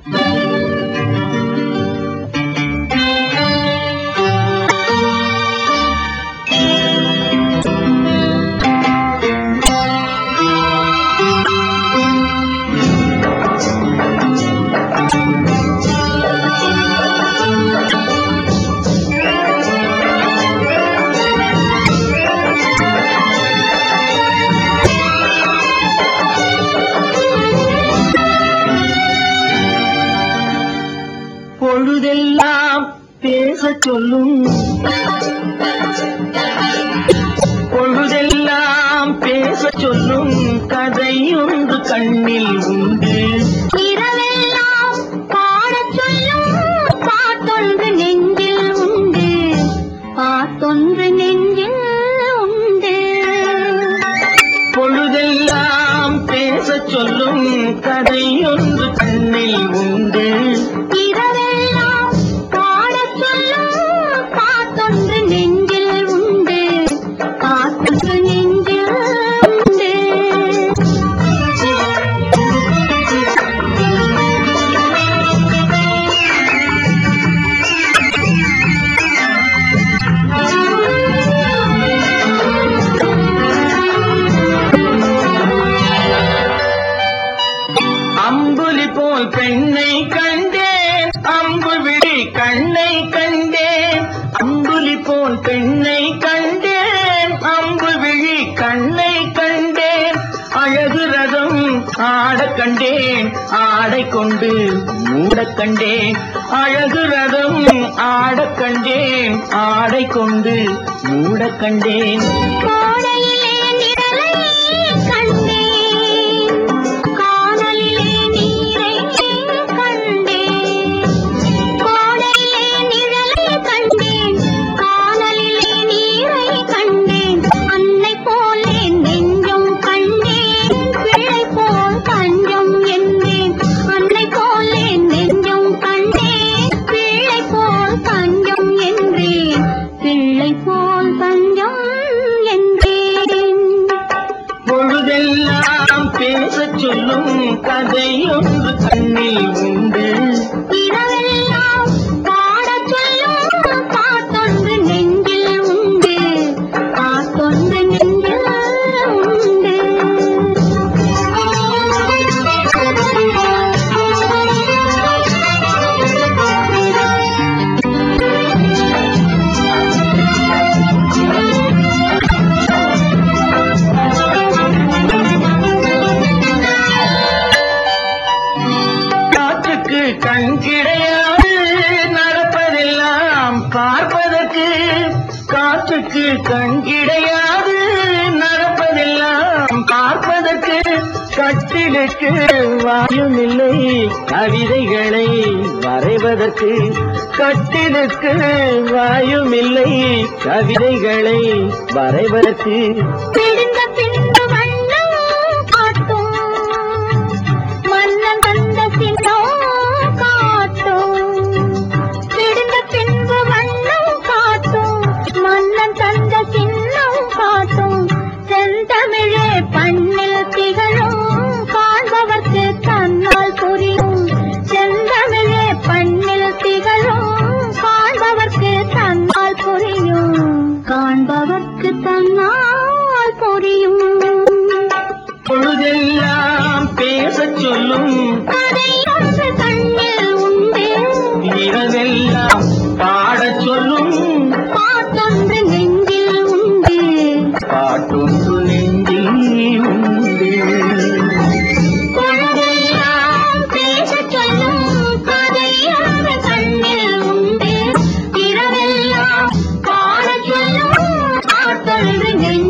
பொழுதெல்லாம் பேச சொல்லும் பொழுதெல்லாம் பேச சொல்லும் கதை ஒன்று கண்ணில் உண்டு இரவெல்லாம் பாடச் சொல்லும் பாட்டொன்று நெஞ்சில் உண்டு பாட்டொன்று நெஞ்சில் உண்டு பொழுதெல்லாம் பேச சொல்லும் கதை ஒன்று கண்ணில் உண்டு இரவெல்லாம் பாடச் சொல்லும் பாட்டொன்று நெஞ்சில் உண்டு பாட்டொன்று நெஞ்சில் உண்டு அம்புலி போல் பெண்ணை கண்டேன் அம்பு விழி கண்ணை கண்டேன் அம்புலி போல் பெண்ணை கண்டேன் அம்பு விழி கண்ணை கண்டேன் அழகு ரதம் ஆடக் கண்டேன் ஆடை கொண்டு மூடக் கண்டேன் அழகு ரதம் ஆடக் கண்டேன் ஆடை கொண்டு மூடக் கண்டேன் கோடையிலே நிழலை கண்டேன் கானலிலே நீரை கண்டேன் கோடையிலே நிழலை கண்டேன் கானலிலே நீரை கண்டேன் அன்னை போலே நெஞ்சம் கண்டேன் பிள்ளை போல் தஞ்சம் என்றேன் அன்னை போலே நெஞ்சம் கண்டேன் பிள்ளை போல் தஞ்சம் என்றேன் பிள்ளை போல் தஞ்சம் என்றேன் பொழுதெல்லாம் பேசச் சொல்லும் கதை ஒன்று கண்ணில் உண்டு இரவெல்லாம் பாடச் சொல்லும் பாட்டொன்று நெஞ்சில் உண்டு பாட்டொன்று நெஞ்சில் உண்டு காற்றுக்கு கண் கிடையாது நடப்பதெல்லாம் பார்ப்பதற்கு காற்றுக்கு கண் கிடையாது நடப்பதெல்லாம் பார்ப்பதற்கு கட்டிலுக்கு வாயும் இல்லை கவிதைகளை வரைவதற்கு கட்டிலுக்கு வாயும் இல்லை கவிதைகளை வரைவதற்கு பிடிந்த பின்பு வண்ணம் காட்டும் மன்னன் வந்த சின்னம் காட்டும் பிடிந்த பின்பு வண்ணம் காட்டும் மன்னன் தந்த சின்னம் காட்டும் செந்தமிழே பண்ணில் திகழும் காண்பவர்க்கு தன்னால் புரியும் செந்தமிழே பண்ணில் திகழும் காண்பவர்க்கு தன்னால் புரியும் காண்பவர்க்கு தன்னால் புரியும் பொழுதெல்லாம் பேசச் சொல்லும் கதை ஒன்று கண்ணில் உண்டு இரவெல்லாம் பாடச் சொல்லும் பாட்டொன்று நெஞ்சில் உண்டு பாட்டொன்று நெஞ்சில் உண்டு பொழுதெல்லாம் பேசச் சொல்லும் கதை ஒன்று கண்ணில் உண்டு இரவெல்லாம் பாடச் சொல்லும் பாட்டொன்று நெஞ்சில்